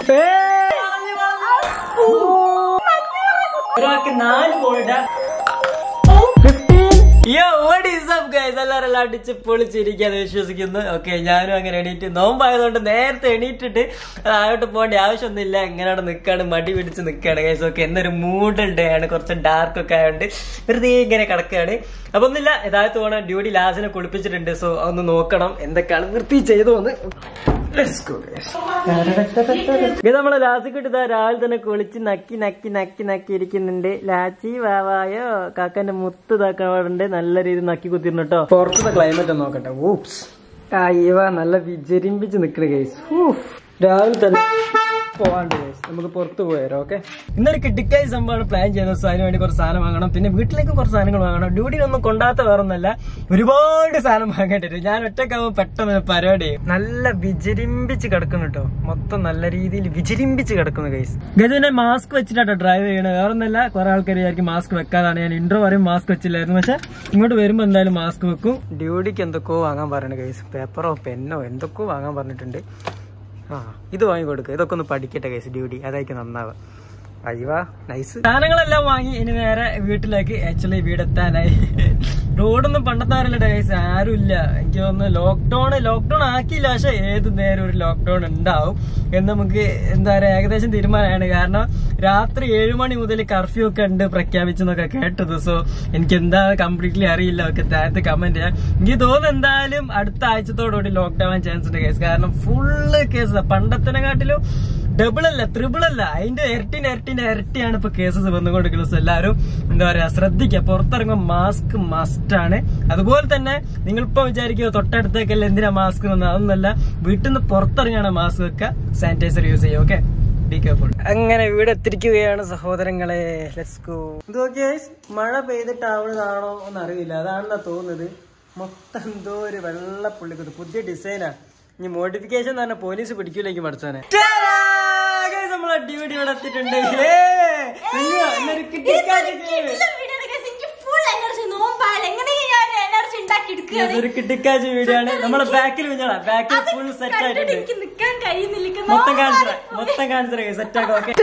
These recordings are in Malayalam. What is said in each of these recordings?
ഒരാൾക്ക് നാല് ഗോൾഡ് എല്ലാവരും അടിച്ച് പൊളിച്ചിരിക്കാന്ന് വിശ്വസിക്കുന്നു ഓക്കെ ഞാനും അങ്ങനെ എണീറ്റ് നോമ്പായതുകൊണ്ട് നേരത്തെ എണീറ്റിട്ട് താഴോട്ട് പോകേണ്ട ആവശ്യമൊന്നുമില്ല ഇങ്ങനെ അവിടെ നിൽക്കാണ് മടി പിടിച്ച് നിൽക്കുകയാണ് ഗൈസ് ഓക്കെ എന്നൊരു മൂഡ് ഡേ ആണ് കുറച്ച് ഡാർക്ക് ഒക്കെ ആയതുകൊണ്ട് വെറുതെ ഇങ്ങനെ കിടക്കുകയാണ് അപ്പൊ ഒന്നുമില്ല യഥാർത്ഥ പോകണം ഡ്യൂട്ടി ലാസിനെ കുളിപ്പിച്ചിട്ടുണ്ട് സോ ഒന്ന് നോക്കണം എന്തൊക്കെയാണ് വൃത്തി ചെയ്തു എന്ന് ഇത് നമ്മളെ ലാസിക്കിട്ട് ഇതാ രാവിലെ തന്നെ കുളിച്ച് നക്കി നക്കി നക്കി നക്കി ഇരിക്കുന്നുണ്ട് ലാച്ചി വാവായോ കാക്കന്റെ മുത്ത് ഇതാക്കാറുണ്ട് നല്ല രീതിയിൽ നക്കി കുത്തിരുന്നു കേട്ടോ പുറത്തത്തെ ക്ലൈമറ്റ് ഒന്ന് നോക്കട്ടെ ഊപ്സ് അയ്യവ നല്ല വിജരിമ്പിച്ച് നിക്കണ കേസ് രാവിലെ തന്നെ പോവാണ്ട് guys. നമുക്ക് പുറത്ത് പോയാലോ ഓക്കെ ഇന്നൊരു കിട്ടിക്കായി സംഭവമാണ് പ്ലാൻ ചെയ്യുന്നത് സോ അതിന് വേണ്ടി കുറച്ച് സാധനം വാങ്ങണം പിന്നെ വീട്ടിലേക്ക് കുറച്ച് സാധനങ്ങൾ വാങ്ങണം ഡ്യൂട്ടിയിലൊന്നും കൊണ്ടാത്ത വേറൊന്നല്ല ഒരുപാട് സാധനം വാങ്ങേണ്ടി വരും ഞാൻ ഒറ്റക്കാവുമ്പോൾ പെട്ടെന്ന് ഒരു പരിപാടി ചെയ്യും. നല്ല വിജരിമ്പിച്ച് കിടക്കുന്നു കേട്ടോ മൊത്തം നല്ല രീതിയിൽ വിജരിമ്പിച്ച് കിടക്കുന്നു ഗൈസ് ഗജുവിനെ മാസ്ക് വെച്ചിട്ടാട്ടോ ഡ്രൈവ് ചെയ്യണത് വേറൊന്നല്ല കുറെ ആൾക്കാർ വിചാരിക്കും മാസ്ക് വെക്കാതാണ് ഞാൻ ഇൻട്രോ പറയും മാസ്ക് വെച്ചില്ലായിരുന്നു പക്ഷെ ഇങ്ങോട്ട് വരുമ്പോൾ എന്തായാലും മാസ്ക് വെക്കും ഡ്യൂട്ടിക്ക് എന്തൊക്കെയോ വാങ്ങാൻ പറയണ ഗൈസ് പേപ്പറോ പെന്നോ എന്തൊക്കെയോ വാങ്ങാൻ പറഞ്ഞിട്ടുണ്ട് ആ ഇത് വാങ്ങി കൊടുക്കുക ഇതൊക്കെ ഒന്ന് പഠിക്കട്ടെ കേസ് ഡ്യൂട്ടി അതായിരിക്കും നന്നാവുക അയ്യവാ നൈസ് സാധനങ്ങളെല്ലാം വാങ്ങി ഇനി നേരെ വീട്ടിലേക്ക് ആക്ച്വലി വീടെത്താനായി റോഡൊന്നും പണ്ടത്തെ ആരല്ല ഗൈസ് ആരും ഇല്ല എനിക്ക് തോന്നുന്നു ലോക്ക്ഡൌൺ ലോക്ക്ഡൌൺ ആക്കിയില്ല പക്ഷെ ഏത് നേരം ഒരു ലോക്ക്ഡൌൺ ഉണ്ടാവും എന്ന് നമുക്ക് എന്താ പറയാ ഏകദേശം തീരുമാനമാണ് കാരണം രാത്രി ഏഴു മണി മുതൽ കർഫ്യൂ ഒക്കെ ഉണ്ട് പ്രഖ്യാപിച്ചെന്നൊക്കെ കേട്ടത് സോ എനിക്ക് എന്താ കംപ്ലീറ്റ്ലി അറിയില്ല ഒക്കെ താഴത്ത് കമന്റ് ചെയ്യാം എനിക്ക് തോന്നുന്നു എന്തായാലും അടുത്ത ആഴ്ചത്തോടുകൂടി ലോക്ക്ഡൌൺ ചാൻസ് ഉണ്ട് കേസ് കാരണം ഫുള്ള് കേസ് പണ്ടത്തിനെക്കാട്ടിലും ഡബിൾ അല്ല ത്രിബിൾ അല്ല അതിന്റെ ഇരട്ടിന് ഇരട്ടിന് ഇരട്ടിയാണ് ഇപ്പൊ കേസസ് വന്നുകൊണ്ടിരിക്കുന്നത് എല്ലാവരും എന്താ പറയാ ശ്രദ്ധിക്കുക പുറത്തിറങ്ങുമ്പോൾ മാസ്ക് മസ്റ്റ് ആണ് അതുപോലെ തന്നെ നിങ്ങൾ ഇപ്പൊ വിചാരിക്കുക തൊട്ടടുത്തേക്കല്ല എന്തിനാ മാസ്ക് വന്നത് അതൊന്നല്ല വീട്ടിൽ നിന്ന് പുറത്തിറങ്ങാണ് മാസ്ക് വെക്കുക സാനിറ്റൈസർ യൂസ് ചെയ്യുക ഓക്കെ ബി കെയർഫുൾ അങ്ങനെ വീട് എത്തിരിക്കുകയാണ് സഹോദരങ്ങളെ ലെറ്റ്സ് ഗോ ഇത് മഴ പെയ്തിട്ടാവുന്നതാണോ എന്ന് അറിയില്ല അതാണെന്നാ തോന്നുന്നത് മൊത്തം എന്തോ ഒരു വെള്ളപ്പുള്ളിക്കുത് പുതിയ ഡിസൈനാ ഇനി മോഡിഫിക്കേഷൻ തന്നെ പോലീസ് പിടിക്കൂലേക്ക് പഠിച്ചാനെ നമ്മളെ ഡ്യൂട്ടി ഇവിടെ എത്തിയിട്ടുണ്ട് ഏയ്! അയ്യോ, എന്നൊരു കിട്ടിക്കാച്ചി കേറി. ഇതൊരു കിട്ടിക്കാച്ചി വീഡിയോ ആണ് നമ്മളെ ബാക്കിൽ വിഞ്ഞോളാ ബാക്കിൽ ഫുൾ സെറ്റ് ആയിട്ടുണ്ട് നിക്കാൻ കഴിയുന്നില്ല മൊത്തം കാണിച്ചറ മൊത്തം കാണിച്ചറ സെറ്റ് ആക്കാം ഓക്കെ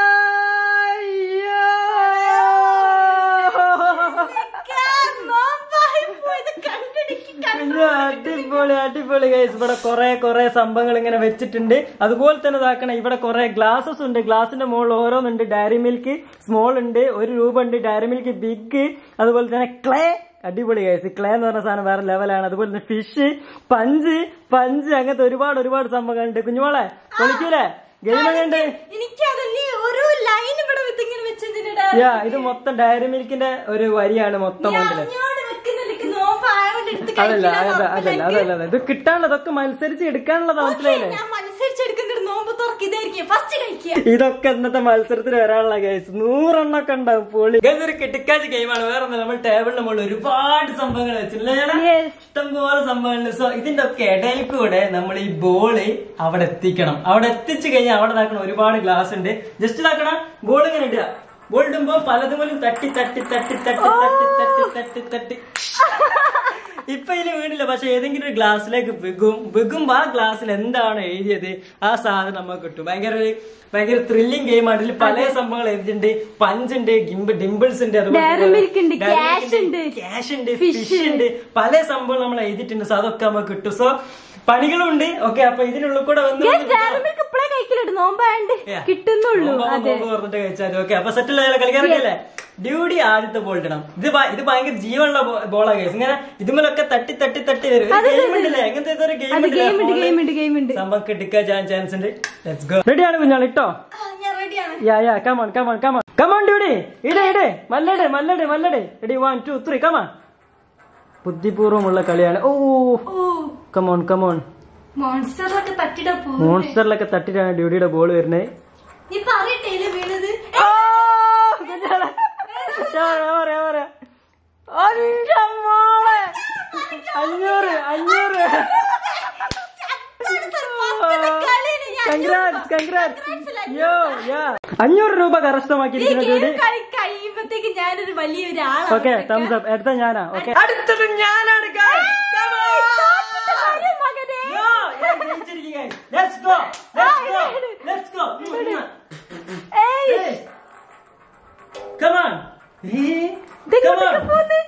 പിന്നെ അടിപൊളി അടിപൊളി ഗൈസ് ഇവിടെ കുറെ കുറെ സംഭവങ്ങൾ ഇങ്ങനെ വെച്ചിട്ടുണ്ട് അതുപോലെ തന്നെ ഇതാക്കണം ഇവിടെ കുറെ ഗ്ലാസസ് ഉണ്ട് ഗ്ലാസിന്റെ മുകളിൽ ഓരോന്നുണ്ട് ഡയറി മിൽക്ക് സ്മോൾ ഉണ്ട് ഒരു രൂപ ഉണ്ട് ഡയറി മിൽക്ക് ബിഗ് അതുപോലെ തന്നെ ക്ലേ അടിപൊളി ഗൈസ് ക്ലേ എന്ന് പറഞ്ഞ സാധനം വേറെ ലെവലാണ് അതുപോലെ തന്നെ ഫിഷ് പഞ്ച് പഞ്ച് അങ്ങനത്തെ ഒരുപാട് ഒരുപാട് സംഭവങ്ങളുണ്ട് കുഞ്ഞുമോളെ പൊളിക്കൂലേ ഗെയിം എങ്ങനെയുണ്ട് എനിക്കതല്ലേ ഒരു ലൈൻ ഇവിടെ വിത്ത് ഇങ്ങനെ വെച്ചതിന്റെ യാ ഇത് മൊത്തം ഡയറി മിൽക്കിന്റെ ഒരു വരിയാണ് മൊത്തം മൊത്തം ഞാൻ വെക്കുന്നില്ല നോമ്പായോണ്ട് എടുത്ത് അതല്ല കഴിക്കില്ല അതല്ല അതല്ല അതല്ല അതല്ല. ഇത് കിട്ടാനുള്ളതൊക്കെ മത്സരിച്ച് എടുക്കാനുള്ളതാ മനസ്സിലായില്ലേ ഞാൻ മത്സരിച്ചെടുക്കുന്ന നോമ്പ് തുറക്ക് ഇതായിരിക്കും ഫസ്റ്റ് കഴിക്കുക ഇതൊക്കെ ഇന്നത്തെ മത്സരത്തിന് വരാനുള്ള കേസ് നൂറെണ്ണൊക്കെ ഉണ്ടാവും പൊളി Guys, ഒരു കിട്ടിക്കാച്ച് ഗെയിമാണ് വേറെ ഒന്നും നമ്മൾ ടേബിളിന് മുകളിൽ ഒരുപാട് സംഭവങ്ങൾ വെച്ചില്ല ഇഷ്ടംപോലെ സംഭവങ്ങൾ സോ ഇതിന്റെ ഒക്കെ ഇടയിൽ കൂടെ നമ്മൾ ഈ ബോള് അവിടെ എത്തിക്കണം അവിടെ എത്തിച്ചു കഴിഞ്ഞാൽ അവിടെ ഇതാക്കണം ഒരുപാട് ഗ്ലാസ് ഉണ്ട് ജസ്റ്റ് ഇതാക്കണം ബോൾ ഇങ്ങനെ ഇടുക ബോൾ ഇടുമ്പോ പലതുപോലും തട്ടി തട്ടി തട്ടി തട്ടി തട്ടി തട്ടി തട്ടി തട്ടി ഇപ്പൊ ഇതിന് വീണില്ല പക്ഷെ ഏതെങ്കിലും ഒരു ഗ്ലാസ്സിലേക്ക് വിഗും വിഗുമ്പോ ആ ഗ്ലാസ്സിൽ എന്താണ് എഴുതിയത് ആ സാധനം നമുക്ക് കിട്ടും ഭയങ്കര ഒരു ഭയങ്കര ത്രില്ലിംഗ് ഗെയിമാണ് ഇതിൽ പല സംഭവങ്ങൾ എഴുതിയിട്ടുണ്ട് പഞ്ച് ഉണ്ട് ഗിംബ് ഡിംപിൾസ് ഉണ്ട് Dairy milk ഉണ്ട്, cash ഉണ്ട്, ക്യാഷ് ഉണ്ട് ഫിഷ് ഉണ്ട് പല സംഭവങ്ങൾ നമ്മൾ എഴുതിയിട്ടുണ്ട് സോ അതൊക്കെ നമുക്ക് കിട്ടും സോ പണികളുണ്ട് ഓക്കെ അപ്പൊ ഇതിനുള്ളിൽ കൂടെ വന്ന് ഡയറിമിൽക്ക് ഇപ്പഴേ കഴിക്കലുണ്ട് നോമ്പായോണ്ട് കിട്ടുന്നുള്ളൂ അതെ പറഞ്ഞിട്ട് കഴിച്ചാൽ ഓക്കെ അപ്പൊ സെറ്റിൽ ആയാലും കളിക്കാറൊക്കെ ഡ്യൂട്ടി ആദ്യത്തെ ബോൾ ഇടണം ഇത് ഭ- ഇത് ഭയങ്കര ജീവനുള്ള ബോളാ കേസ് ഇങ്ങനെ ഇതുമലൊക്കെ തട്ടി തട്ടി തട്ടി വരും ഗെയിം ഉണ്ടല്ലേ എങ്ങനത്തെ ഒരു ഗെയിം അത് ഗെയിം ഉണ്ട് ഗെയിം ഉണ്ട് ഗെയിം ഉണ്ട് സംഭവം കിട്ടിക്കാൻ ചാൻസ് ഉണ്ട് ലെറ്റ്സ് ഗോ റെഡിയാണ് കുഞ്ഞാൾ ഇട്ടോ ആ, ഞാൻ റെഡിയാണ് yeah yeah come on come on come on come on duty ഇടേ ഇടേ മല്ലടെ മല്ലടെ മല്ലടെ ready one two three come on ബുദ്ധിപൂർവ്വമുള്ള കളിയാണ് ഓ ഓ കമോൺ കമോൺ മോൺസ്റ്ററിലൊക്കെ തട്ടിടാ പോ മോൺസ്റ്ററിലൊക്കെ തട്ടിട്ടാണ് ഡ്യൂട്ടിയുടെ ബോൾ വരുന്നത് നീ പറയട്ടെ ഇതില് വീണത് അഞ്ഞൂറ് അഞ്ഞൂറ് കൺഗ്രാറ്റ്സ് കൺഗ്രാറ്റ്സ് യോ യാ അഞ്ഞൂറ് രൂപ കരസ്ഥമാക്കിയിരിക്കുന്ന ഡ്യൂട്ടി കളി കഴിയുമ്പത്തേക്ക് ഞാനൊരു വലിയൊരു ഓക്കെ ആളാണ് തംസ് അപ്പ് അടുത്ത ഞാനാ ഓക്കെ അടുത്തത് ഞാനാണ് guys. Come on. മകനെ No, ഞാൻ ജയിച്ചിരിക്കും guys. Let's go. Let's go. Let's go. ഇതെങ്ങോട്ടൊക്കെ പോന്ന്?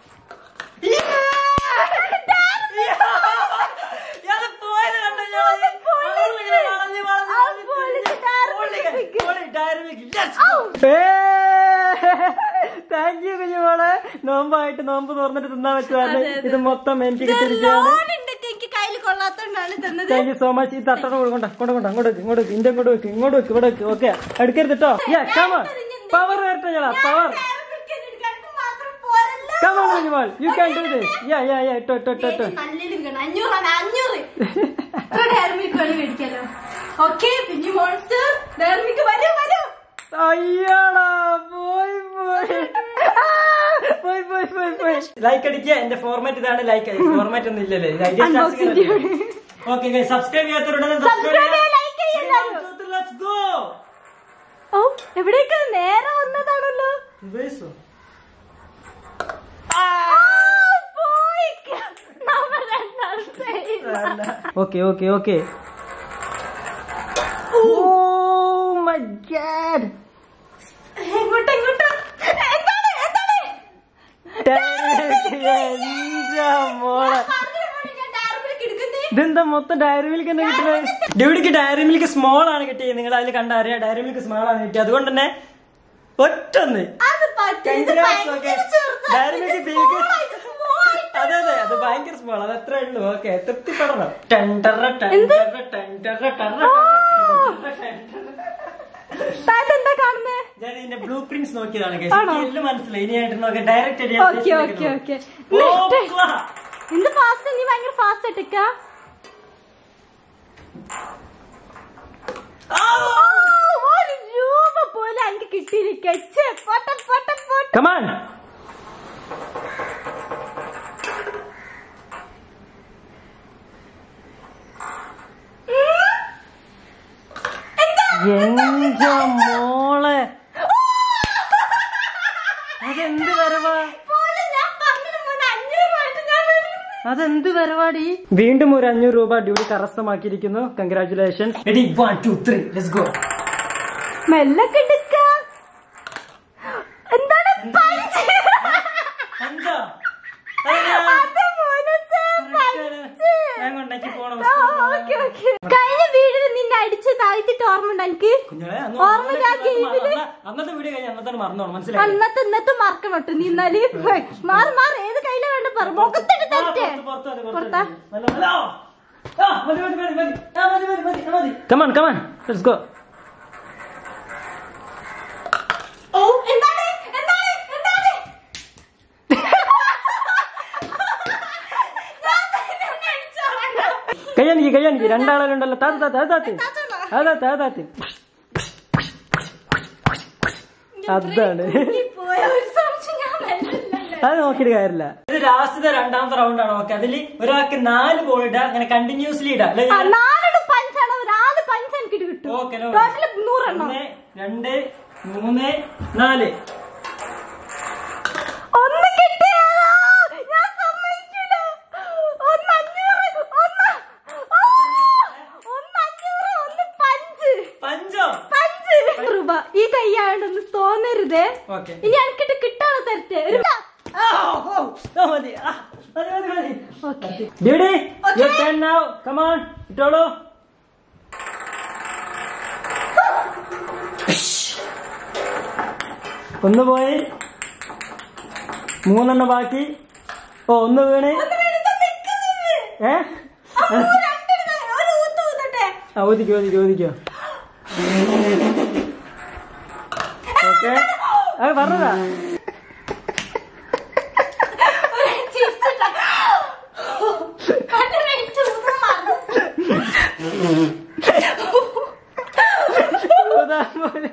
താങ്ക് യു കുഞ്ഞുമോളെ നോമ്പായിട്ട് നോമ്പ് തുറന്നിട്ട് തിന്നാൻ വെച്ചതാണ് ഇത് മൊത്തം എനിക്ക് കിട്ടിയിരിക്കുകയാണ് ലോണുണ്ടൊക്കെ എനിക്ക് കയ്യിൽ കൊള്ളാത്തോണ്ടാണ് തന്നത് താങ്ക് യു സോ മച്ച് ഈ തട്ടണ കൊണ്ട കൊണ്ട് കൊണ്ട് അങ്ങോട്ട് വെക്ക് ഇങ്ങോട്ട് വെക്ക് ഇന്റെ ഇങ്ങോട്ട് വെക്ക് ഇങ്ങോട്ട് വെക്ക് ഇവിടെ വെക്ക് ഓക്കെ എടുക്കരുത് കേട്ടോ പവർ വരട്ടെ ഞങ്ങളാ പവർ എനിക്ക് മാത്രം പോരല്ലോ. Come on Kunjumol you can do this yeah yeah yeah ഇട്ടോ ഇട്ടോ ഇട്ടോ ഇട്ടോ നല്ലൊരു വിൽക്കണം അഞ്ഞൂറാണ് അഞ്ഞൂറ് ഇത്ര ഡയറി മിൽക്ക് വേണം മേടിക്കാലോ ഓക്കെ പിന്നെ മോൺസ്റ്റർ ഡയറി മിൽക്ക് വരൂ വരൂ അയ്യാടാ പോയി പോയി ആ, പോയി പോയി പോയി പോയി ലൈക്ക് അടിക്കുക എന്റെ ഫോർമാറ്റ് ഇതാണ് ലൈക്ക് ഫോർമാറ്റ് ഒന്നും ഇല്ലല്ലേ ഓക്കെ സബ്സ്ക്രൈബ് ചെയ്യാത്തവരുണ്ടെങ്കിൽ Subscribe ചെയ്യാ, like ചെയ്യാ എല്ലാവരും. ലെറ്റ്സ് ഗോ ഓ എവിടേക്ക് നേരെ വന്നതാണല്ലോ ആ, പോയി. നമ്മൾ രണ്ടാളും same. Okay okay okay oh my god എങ്ങോട്ട് എങ്ങോട്ട് എന്താണ് എന്താണ് എന്റെ മോളെ പറഞ്ഞില്ലേ മോനെ, ഞാൻ ഡയറി മിൽക്ക് എടുക്കുന്നേ ഇതെന്താ മൊത്തം ഡയറി മിൽക്ക് തന്നെ കിട്ടുന്നത് ഡ്യൂഡിക്ക് ഡയറി മിൽക്ക് സ്മോൾ ആണ് കിട്ടിയത് നിങ്ങൾ അതിൽ കണ്ടറിയാം ഡയറി മിൽക്ക് സ്മോൾ ആണ് കിട്ടിയത് അതുകൊണ്ട് തന്നെ ഒറ്റൊന്ന് അത് പറ്റില്ല ഇത് Congrats, ഭയങ്കര okay. ചെറുതാ. Dairy Milk ഇത് big. small ആയിട്ട്, small ആയിട്ട്. അതെ അതെ അത് ഭയങ്കര സ്മോൾ അത് അത്രേ ഉള്ളൂ ഓക്കെ തൃപ്തിപ്പെടണം ടെൻഡറ ടെൻഡറ ടെൻഡറ ടെൻഡറ താൻ എന്താ കാണുന്നേ ഞാൻ ഇതിന്റെ ബ്ലൂ പ്രിന്റ്സ് നോക്കിയതാണ് guys. ആണോ? എനിക്ക് എല്ലാം മനസ്സിലായി ഇനി ആയിട്ട് നോക്കാം ഡയറക്റ്റ് ഓക്കെ ഓക്കെ ഓക്കെ എന്ത് ഫാസ്റ്റ് നീ ഭയങ്കര ഫാസ്റ്റ് ആയിട്ടേക്ക ഒരു രൂപ പോലും എനിക്ക് കിട്ടിയിരിക്കെ പൊട്ട പൊട്ട പൊട്ട കമാൻ എന്റെ മോളെ അതെന്ത് വരവാ പോലും ഞാൻ പറഞ്ഞതിന് മുന്നേ അഞ്ഞൂറുമായിട്ട് ഞാൻ വരുന്നു. അതെന്ത് പരിപാടി വീണ്ടും ഒരു അഞ്ഞൂറ് രൂപ ഡ്യൂട്ടി കരസ്ഥമാക്കിയിരിക്കുന്നു congratulation ready one two three let's go മെല്ലെ കിടക്ക എന്താണ് പഞ്ച് അഞ്ചോ അത് മോനത്തെ പഞ്ച് ഞാൻ കൊണ്ടാക്കി പോണം ആ, ഓക്കേ, ഓക്കേ. കഴിഞ്ഞ വീടിന് നിന്നെ അടിച്ച് താഴ്ത്തിട്ട് ഓർമ്മയുണ്ട് എനിക്ക് കുഞ്ഞോളെ അന്ന് ഓർമ്മയില്ല ആ ഗെയിമില് അന്ന് അന്നത്തെ വീഡിയോ കഴിഞ്ഞ് അന്നത്തെ മറന്നോണം മനസ്സിലായി അന്നത്തെ ഇന്നത്തെ മറക്കണം കേട്ടോ നീ എന്നാല് മാറി മാറി ഏത് കയ്യിലെ വേണ്ട പറ മുഖത്തിട്ട് തരട്ടെ പുറത്താ കമാൻ കമാൻ ലെറ്റ്സ് ഗോ ഓ എന്താണ് എന്താണ് എന്താണ് ഞാൻ തന്നെ എന്നെ അടിച്ചോളാം. കയ്യാനിക്ക് കയ്യാനിക്ക് രണ്ടാളുണ്ടല്ലോ താത്ത് താത്ത് അത് താത്ത് താത്തണോ? അതാത്ത് അതാത്ത് അതാണ് ഈ പോയ ഒരു സംശയം ഞാൻ വരുന്നില്ലല്ലോ. അത് നോക്കിയിട്ട് കാര്യമില്ല ഇത് ലാസ്റ്റത്തെ രണ്ടാമത്തെ റൗണ്ട് ആണ് ഓക്കെ അതിൽ ഒരാൾക്ക് നാല് ബോൾ ഇടാ അങ്ങനെ കണ്ടിന്യൂസ്ലി ഇടാ അല്ലെ ആ, നാലെണ്ണം പഞ്ചാണ് നാല് പഞ്ച് എനിക്ക് കിട്ടും ഓക്കെ ടോട്ടല് നൂറെണ്ണം ഒന്ന് രണ്ട് മൂന്ന് നാല് ഒന്ന് കിട്ടിയാലോ ഞാൻ സമ്മതിക്കൂല ഒന്ന് അഞ്ഞൂറ് ഒന്ന് ആ, ഒന്ന് അഞ്ഞൂറ് ഒന്ന് പഞ്ച് പഞ്ചോ പഞ്ച് രൂപ ഈ കൈയായോണ്ടൊന്ന് തോന്നരുതേ ഓക്കെ ഇനി എനിക്കിട്ട് കിട്ടാതെ തരട്ടെ ഒരു മതി ആ, മതി മതി മതി okay duty you turn now come on ഇട്ടോളൂ ഒന്ന് പോയി മൂന്നെണ്ണം ബാക്കി ഓ ഒന്ന് വീണ് ഏ ഒരു ഊത്ത് ഊത്തട്ടെ ആ ഓദിക്കോ ഓദിക്കോ ഓദിക്കോ ഓക്കെ അത് പറഞ്ഞതാ ഒരു ചിരിച്ചിട്ട. അതിന് വെയിറ്റ് ഊതാൻ മറന്നു. ഊതാൻ പോലെ.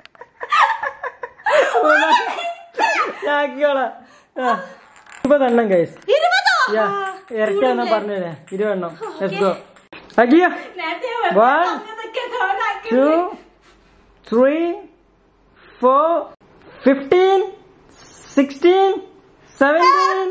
ഊതാൻ. ഞാൻ ആക്കിക്കോളാം ആ ഇരുപതെണ്ണം കൈസ് ഇരുപതോ? യാ ആ, ഇരട്ടിയാന്നാ കൂടുതലേ. പറഞ്ഞേ ഇരുപതെണ്ണം ലെറ്റ്സ് ഗോ അക്കിയോ നേരത്തെ ഞാൻ വെറുതെ One, പറഞ്ഞതൊക്കെ തോന്നാക്കി. Two three four fifteen sixteen seventeen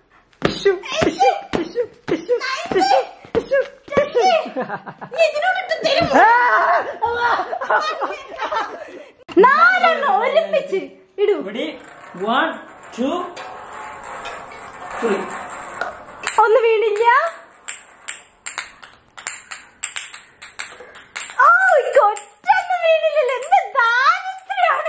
നീ ഇതിനോടിട്ട് തരും. നാലെണ്ണം ഒരുമിച്ച് ഇടൂ Ready? One, two, three. ഒന്ന് വീണില്ല ഓ കൊറ്റൊന്നും വീണില്ലല്ലോ എന്ത് ദാരിദ്ര്യാണ്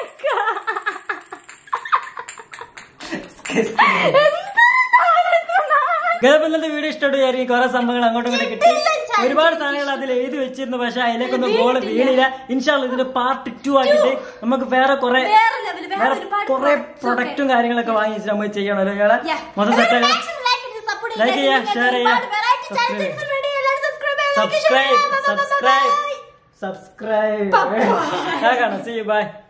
എന്ത് ദാരിദ്ര്യമാണ്. ഗതപ്പന്നത്തെ വീഡിയോ ഇഷ്ടമായിരിക്കും കുറെ സംഭവങ്ങൾ അങ്ങോട്ടും ഇങ്ങോട്ടും കിട്ടി ഒരുപാട് സാധനങ്ങൾ അതിൽ എഴുതി വെച്ചിരുന്നു പക്ഷെ അതിലേക്കൊന്നും ഗോള് വീണില്ല ഇൻഷാല്ല ഇതിന്റെ പാർട്ട് ടു ആക്കിയിട്ട് നമുക്ക് വേറെ കുറെ വേറെ level, വേറെ വേറെ ഒരുപാട് കുറെ products പ്രൊഡക്റ്റും കാര്യങ്ങളൊക്കെ വാങ്ങിച്ച് നമ്മൾ ചെയ്യണമല്ലോ ഇയാളെ Yeah. മൊത്തം നിങ്ങൾ സെറ്റ് maximum like ചെയ്ത് support ചെയ്യുക. Like ചെയ്യുക, നിങ്ങൾക്ക് share ഒരുപാട് ചെയ്യുക, variety subscribe channels വേണ്ടി എല്ലാവരും subscribe ചെയ്യുക, like സബ്സ്ക്രൈബ് ചെയ്യുക. Bye, bye, bye, bye, subscribe bye. Subscribe കാണാം സി ബൈ